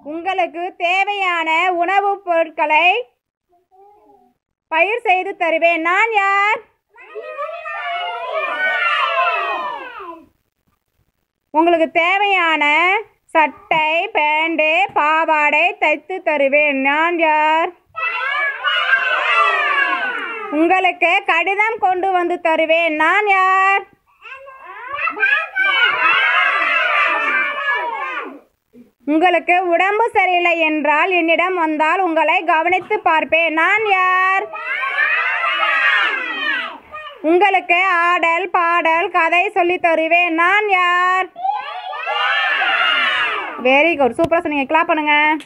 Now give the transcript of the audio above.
உங்களுக்கு தேவையான உணவுப் பொருட்களை பயிர் செய்து தருவேன் நான் யார் உங்களுக்கு தேவையான சட்டை பேண்டு பாவாடை தைத்து தருவேன் நான் யார் உங்களுக்கு கடிதம் கொண்டு வந்து தருவேன் நான் யார் உங்களுக்கு உடம்பு சரியில்லை என்றால் என்னிடம் வந்தால் உங்களை கவனித்து பார்ப்பேன் நான் யார் உங்களுக்கு ஆடல் பாடல் கதை சொல்லி தருவேன் நான் யார் வெரி குட் சூப்பராக சொன்னீங்க கிளாப் பண்ணுங்க